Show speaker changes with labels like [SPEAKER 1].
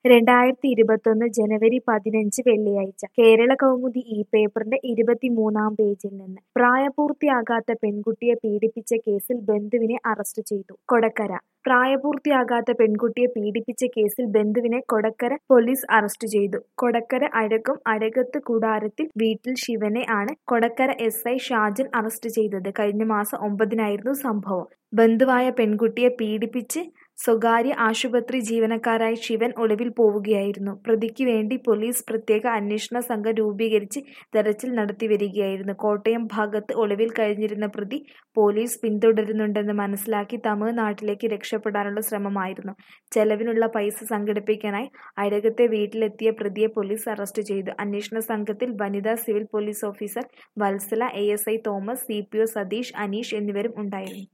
[SPEAKER 1] രണ്ടായിരത്തി ഇരുപത്തൊന്ന് ജനുവരി പതിനഞ്ച് വെള്ളിയാഴ്ച കേരള കൗമുദി ഈ പേപ്പറിന്റെ ഇരുപത്തിമൂന്നാം പേജിൽ നിന്ന് പ്രായപൂർത്തിയാകാത്ത പെൺകുട്ടിയെ പീഡിപ്പിച്ച കേസിൽ ബന്ധുവിനെ അറസ്റ്റ് ചെയ്തു കൊടക്കര പ്രായപൂർത്തിയാകാത്ത പെൺകുട്ടിയെ പീഡിപ്പിച്ച കേസിൽ ബന്ധുവിനെ കൊടക്കര പോലീസ് അറസ്റ്റ് ചെയ്തു കൊടക്കര അഴകം അഴകത്ത് കൂടാരത്തിൽ വീട്ടിൽ ശിവനെ ആണ് Kodakara S I Shajan arrest ചെയ്തത് കഴിഞ്ഞ മാസം ഒമ്പതിനായിരുന്നു സംഭവം ബന്ധുവായ പെൺകുട്ടിയെ പീഡിപ്പിച്ച് സ്വകാര്യ ആശുപത്രി ജീവനക്കാരായ ശിവൻ ഒളിവിൽ പോവുകയായിരുന്നു പ്രതിക്ക് വേണ്ടി പോലീസ് പ്രത്യേക അന്വേഷണ സംഘം രൂപീകരിച്ച് തെരച്ചിൽ നടത്തിവരികയായിരുന്നു കോട്ടയം ഭാഗത്ത് ഒളിവിൽ കഴിഞ്ഞിരുന്ന പ്രതി പോലീസ് പിന്തുടരുന്നുണ്ടെന്ന് മനസ്സിലാക്കി തമിഴ്നാട്ടിലേക്ക് രക്ഷപ്പെടാനുള്ള ശ്രമമായിരുന്നു ചെലവിനുള്ള പൈസ സംഘടിപ്പിക്കാനായി അഴകത്തെ വീട്ടിലെത്തിയ പ്രതിയെ പോലീസ് അറസ്റ്റ് ചെയ്തു അന്വേഷണ സംഘത്തിൽ വനിതാ civil police officer Vatsala A S I Thomas C P O Satheesh Aneesh എന്നിവരും ഉണ്ടായിരുന്നു